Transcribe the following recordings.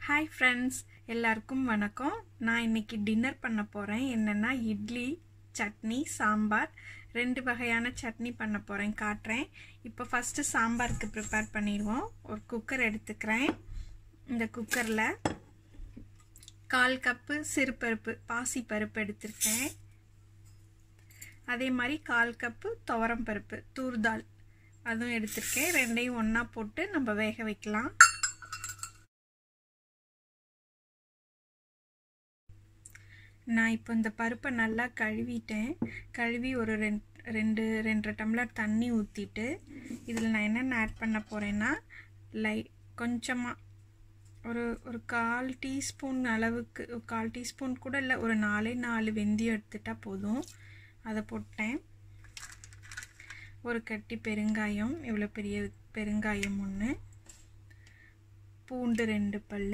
hi friends எல்லாருக்கும் வணக்கம் நான் இன்னைக்கு டின்னர் பண்ண போகிறேன் என்னென்னா இட்லி சட்னி சாம்பார் ரெண்டு வகையான சட்னி பண்ண போகிறேன் காட்டுறேன் இப்போ ஃபஸ்ட்டு சாம்பாருக்கு ப்ரிப்பேர் பண்ணிடுவோம் ஒரு குக்கர் எடுத்துக்கிறேன் இந்த குக்கரில் கால் கப்பு சிறுபருப்பு பாசி பருப்பு எடுத்திருக்கேன் அதே மாதிரி கால் கப்பு துவரம் பருப்பு தூர்தால் அதுவும் எடுத்திருக்கேன் ரெண்டையும் ஒன்றா போட்டு நம்ம வேக வைக்கலாம் நான் இப்போ இந்த பருப்பை நல்லா கழுவிட்டேன் கழுவி ஒரு ரெண்டு ரெண்டு ரெண்டரை டம்ளர் தண்ணி ஊற்றிட்டு இதில் நான் என்னென்ன ஆட் பண்ண போகிறேன்னா லை கொஞ்சமாக ஒரு ஒரு கால் டீஸ்பூன் அளவுக்கு ஒரு கால் டீஸ்பூன் கூட இல்லை ஒரு நாலே நாலு வெந்தயம் எடுத்துட்டால் போதும் அதை போட்டேன் ஒரு கட்டி பெருங்காயம் இவ்வளோ பெரிய பெருங்காயம் ஒன்று பூண்டு ரெண்டு பல்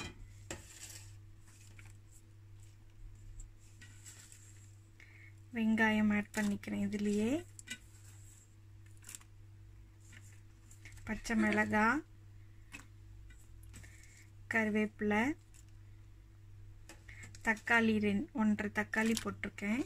வெங்காயம் ஆட் பண்ணிக்கிறேன் இதுலேயே பச்சை மிளகாய் கருவேப்பிலை தக்காளி ரெண்டு ஒன்றரை தக்காளி போட்டிருக்கேன்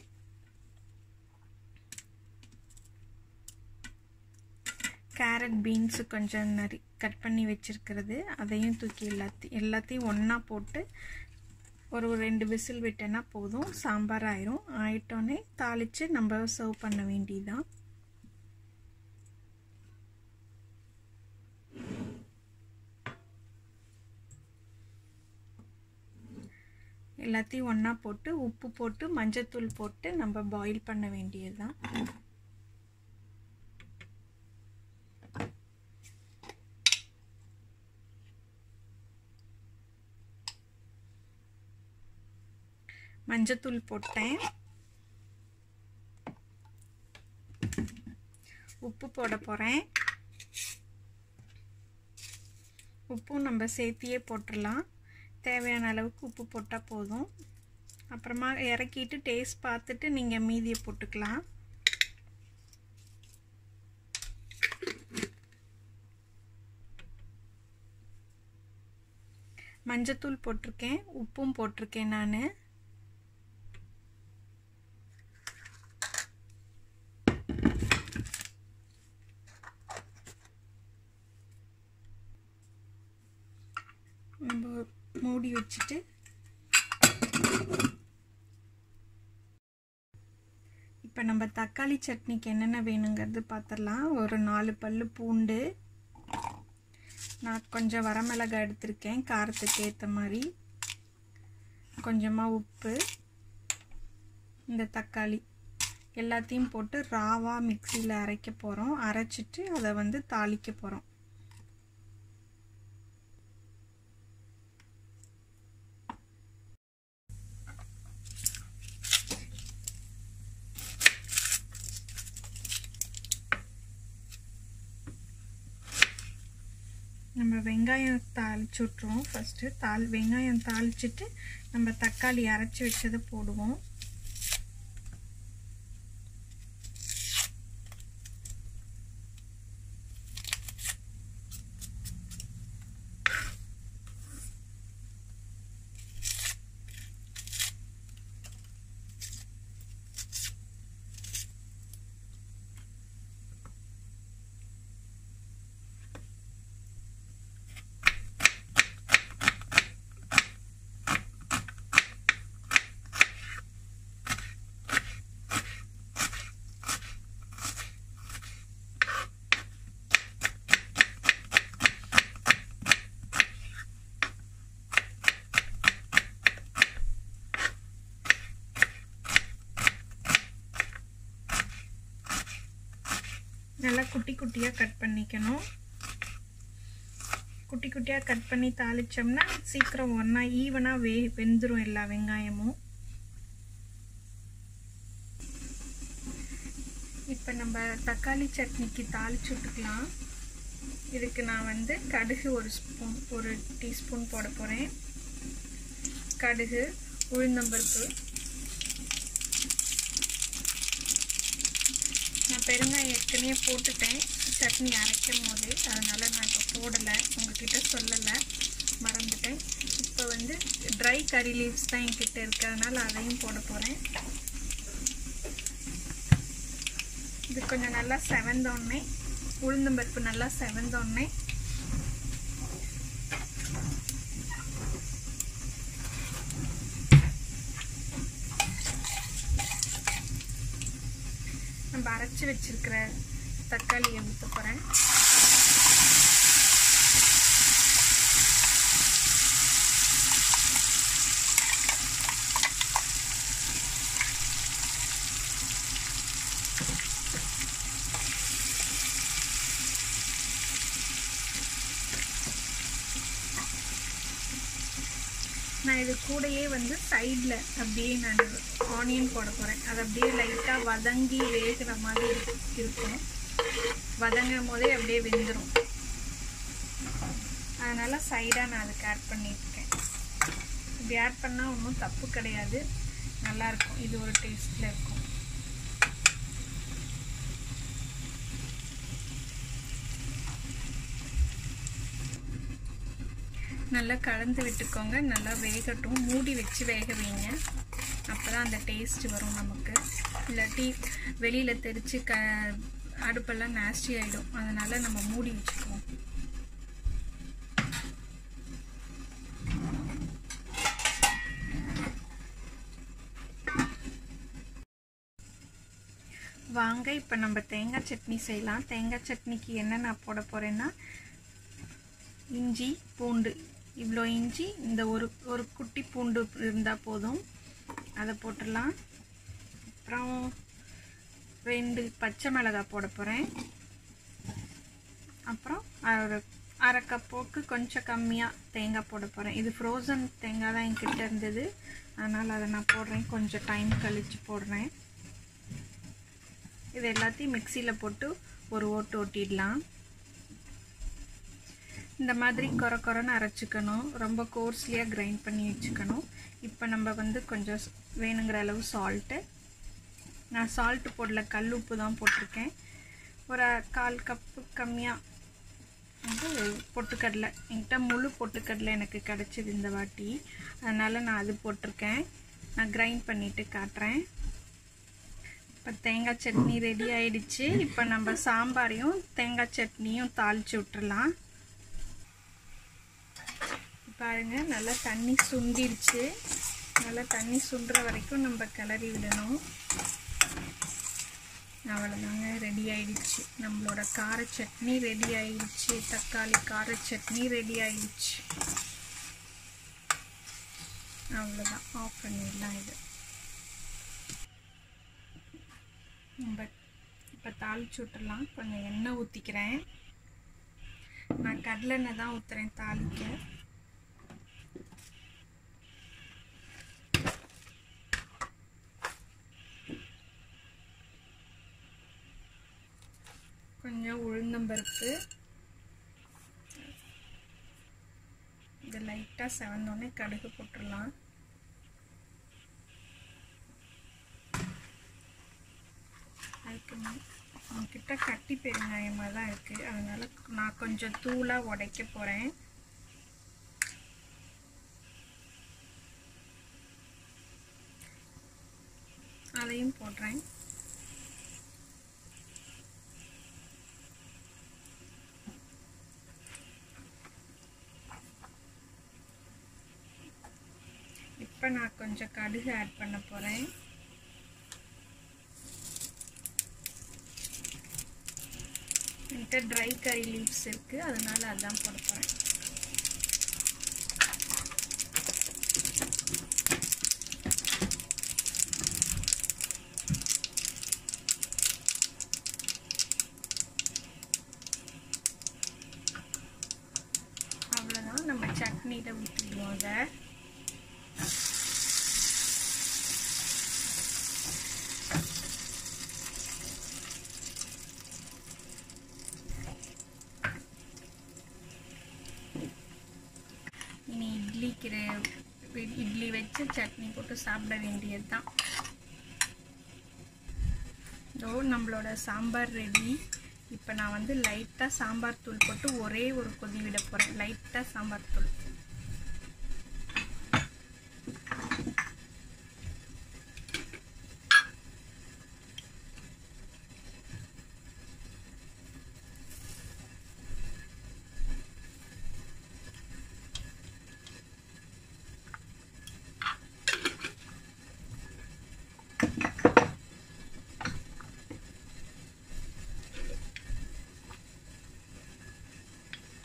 கேரட் பீன்ஸு கொஞ்சம் நரி கட் பண்ணி வச்சுருக்கிறது அதையும் தூக்கி எல்லாத்தையும் எல்லாத்தையும் ஒன்றா போட்டு ஒரு ரெண்டு விசில் விட்டேன்னா போதும் சாம்பார் ஆயிரும் ஆயிட்டோன்னே தாளித்து நம்ம சர்வ் பண்ண வேண்டியதுதான் எல்லாத்தையும் ஒன்றா போட்டு உப்பு போட்டு மஞ்சத்தூள் போட்டு நம்ம பாயில் பண்ண வேண்டியது தான் மஞ்சத்தூள் போட்டேன் உப்பு போட போகிறேன் உப்பும் நம்ம சேர்த்தியே போட்டுடலாம் தேவையான அளவுக்கு உப்பு போட்டால் போதும் அப்புறமா இறக்கிட்டு டேஸ்ட் பார்த்துட்டு நீங்கள் மீதியை போட்டுக்கலாம் மஞ்சத்தூள் போட்டிருக்கேன் உப்பும் போட்டிருக்கேன் நான் நம்ம மூடி வச்சுட்டு இப்போ நம்ம தக்காளி சட்னிக்கு என்னென்ன வேணுங்கிறது பார்த்துடலாம் ஒரு நாலு பல் பூண்டு நான் கொஞ்சம் வரமிளகாய் எடுத்திருக்கேன் காரத்துக்கு ஏற்ற மாதிரி கொஞ்சமாக உப்பு இந்த தக்காளி எல்லாத்தையும் போட்டு ராவாக மிக்சியில் அரைக்க போகிறோம் அரைச்சிட்டு அதை வந்து தாளிக்க போகிறோம் நம்ம வெங்காயம் தாளிச்சு விட்ருவோம் ஃபஸ்ட்டு தாள் வெங்காயம் தாளிச்சிட்டு நம்ம தக்காளி அரைச்சி வச்சதை போடுவோம் நல்லா குட்டி குட்டியாக கட் பண்ணிக்கணும் குட்டி குட்டியாக கட் பண்ணி தாளித்தோம்னா சீக்கிரம் ஒன்றா ஈவனாக வே வெந்துடும் எல்லா வெங்காயமும் இப்போ நம்ம தக்காளி சட்னிக்கு தாளிச்சு விட்டுக்கலாம் இதுக்கு நான் வந்து கடுகு ஒரு ஸ்பூன் ஒரு டீஸ்பூன் போட போகிறேன் கடுகு உளுந்தம்பருப்பு நான் பெருங்காயம் ஏற்கனவே போட்டுட்டேன் சட்னி அரைக்கும் போது அதனால் நான் இப்போ போடலை உங்ககிட்ட சொல்லலை மறந்துட்டேன் கறி லீவ்ஸ் தான் என்கிட்ட இருக்கு அதனால் அதையும் போட போகிறேன் இது கொஞ்சம் நல்லா செவந்தோடனே உளுந்தம்பருப்பு நல்லா செவந்தோடனே நம்ம அரைச்சி வச்சிருக்கிற தக்காளியை ஊற்ற போகிறேன் நான் இது கூடயே வந்து சைடில் அப்படியே நான் ஆனியன் போட போகிறேன் அது அப்படியே லைட்டாக வதங்கி வேகிற மாதிரி இருக்கும் வதங்கும் போதே அப்படியே வெந்துடும் அதனால் சைடாக நான் அதுக்கு ஆட் பண்ணியிருக்கேன் இப்படி ஆட் பண்ணால் ஒன்றும் தப்பு கிடையாது நல்லாயிருக்கும் இது ஒரு டேஸ்ட்டில் இருக்கும் நல்லா கலந்து விட்டுக்கோங்க நல்லா வேகட்டும் மூடி வச்சு வேக வைங்க அப்போ தான் அந்த டேஸ்ட் வரும் நமக்கு இல்லாட்டி வெளியில் தெரித்து க அடுப்பெல்லாம் நாஸ்டி ஆகிடும் அதனால் நம்ம மூடி வச்சுக்குவோம் வாங்க இப்போ நம்ம தேங்காய் சட்னி செய்யலாம் தேங்காய் சட்னிக்கு என்ன நான் போட போகிறேன்னா இஞ்சி பூண்டு இவ்வளோ இஞ்சி இந்த ஒரு ஒரு குட்டி பூண்டு இருந்தால் போதும் அதை போட்டுடலாம் அப்புறம் ரெண்டு பச்சை மிளகாய் போட போகிறேன் அப்புறம் ஒரு அரை கப்போக்கு கொஞ்சம் கம்மியாக தேங்காய் போட போகிறேன் இது ஃப்ரோசன் தேங்காய் தான் என்கிட்ட இருந்தது அதனால் அதை நான் போடுறேன் கொஞ்சம் டைம் கழித்து போடுறேன் இது எல்லாத்தையும் மிக்சியில் போட்டு ஒரு ஓட்டு ஓட்டிடலாம் இந்த மாதிரி குறை குறைன்னு அரைச்சிக்கணும் ரொம்ப கோர்ஸ்லியாக கிரைண்ட் பண்ணி வச்சுக்கணும் இப்போ நம்ம வந்து கொஞ்சம் வேணுங்கிற அளவு சால்ட்டு நான் சால்ட்டு போடல கல் உப்பு தான் போட்டிருக்கேன் ஒரு கால் கப்பு கம்மியாக வந்து பொட்டுக்கடலை என்கிட்ட முழு பொட்டுக்கடலை எனக்கு கிடச்சிது இந்த வாட்டி அதனால் நான் அது போட்டிருக்கேன் நான் கிரைண்ட் பண்ணிவிட்டு காட்டுறேன் இப்போ தேங்காய் சட்னி ரெடி ஆயிடுச்சு இப்போ நம்ம சாம்பாரையும் தேங்காய் சட்னியும் தாளித்து விட்டுறலாம் பாருங்க நல்லா தண்ணி சுண்டிடுச்சு நல்லா தண்ணி சுண்டுற வரைக்கும் நம்ம கிளறி விடணும் அவ்வளோதாங்க ரெடி ஆயிடுச்சு நம்மளோட கார சட்னி ரெடி ஆயிடுச்சு தக்காளி கார சட்னி ரெடி ஆயிடுச்சு அவ்வளோதான் ஆஃப் பண்ணிடலாம் இது நம்ம இப்போ தாளிச்சு விட்டுறலாம் கொஞ்சம் எண்ணெய் ஊற்றிக்கிறேன் நான் கடலெண்ணெய் தான் ஊற்றுறேன் தாளிக்க கொஞ்சம் உளுந்தம்பருப்பு இது லைட்டாக செவந்தோடனே கடுகு போட்டுடலாம் அதுக்கு கிட்ட கட்டி பெருங்காயமாக தான் இருக்குது அதனால் நான் கொஞ்சம் தூளாக உடைக்க போகிறேன் அதையும் போடுறேன் இப்போ நான் கொஞ்சம் கடுகு ஆட் பண்ண போகிறேன் என்கிட்ட ட்ரை கறி லீவ்ஸ் இருக்குது அதனால் அதான் போட போகிறேன் அவ்வளோதான் நம்ம சட்னியில் ஊற்றிடுவோம் அதை இனி இட்லிக்கு இட்லி வச்சு சட்னி போட்டு சாப்பிட வேண்டியது தான் இதோ நம்மளோட சாம்பார் ரெடி இப்போ நான் வந்து லைட்டாக சாம்பார் தூள் போட்டு ஒரே ஒரு கொதி விட போகிறேன் லைட்டாக சாம்பார் தூள்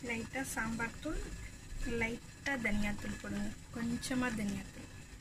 லைட்டாக சாம்பார் தூள் லைட்டாக தனியாத்தூள் போடுங்க கொஞ்சமாக தனியாத்தூள்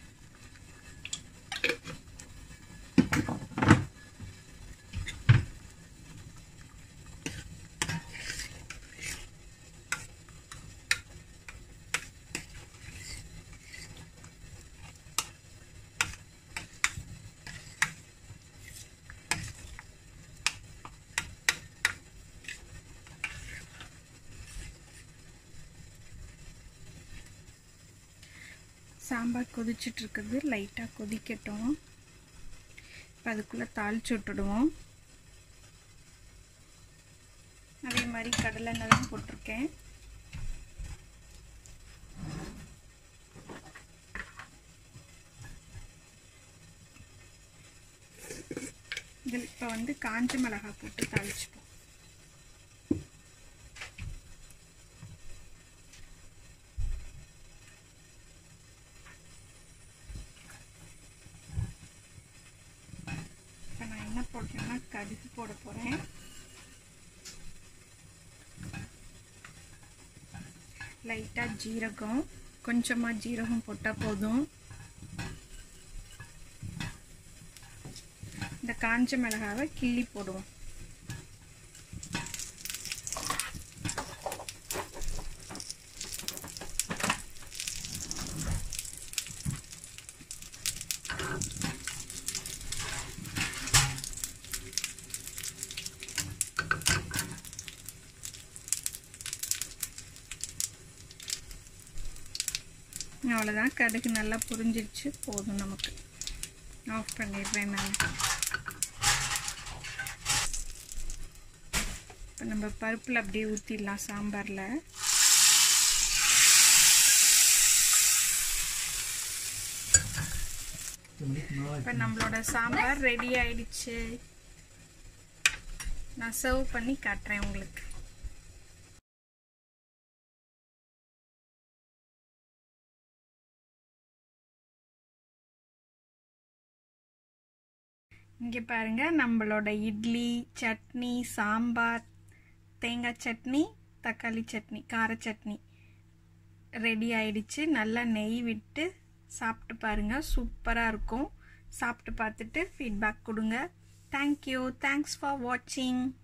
சாம்பார் கொதிச்சுட்டு இருக்குது லைட்டாக கொதிக்கட்டும் இப்போ அதுக்குள்ளே தாளிச்சு விட்டுடுவோம் அதே மாதிரி கடலை எண்ணெய் தான் போட்டிருக்கேன் இதில் இப்போ வந்து காஞ்ச மிளகாய் போட்டு தாளிச்சுப்போம் இப்போ நான் என்ன போடுறேன்னா கடுகு போட போகிறேன் லைட்டாக ஜீரகம் கொஞ்சமாக ஜீரகம் போட்டால் போதும் இந்த காஞ்ச மிளகாவை கிள்ளி போடுவோம் அவ்வளோதான் கடுகு நல்லா புரிஞ்சிடுச்சு போதும் நமக்கு ஆஃப் பண்ணிடுறேன் நான் இப்போ நம்ம பருப்பில் அப்படியே ஊற்றிடலாம் சாம்பாரில் இப்போ நம்மளோட சாம்பார் ரெடி ஆயிடுச்சு நான் சர்வ் பண்ணி காட்டுறேன் உங்களுக்கு இங்கே பாருங்கள் நம்மளோட இட்லி சட்னி சாம்பார் தேங்காய் சட்னி தக்காளி சட்னி கார சட்னி ரெடி ஆயிடுச்சு நல்லா நெய் விட்டு சாப்பிட்டு பாருங்கள் சூப்பராக இருக்கும் சாப்பிட்டு பார்த்துட்டு ஃபீட்பேக் கொடுங்க தேங்க்யூ தேங்க்ஸ் ஃபார் வாட்சிங்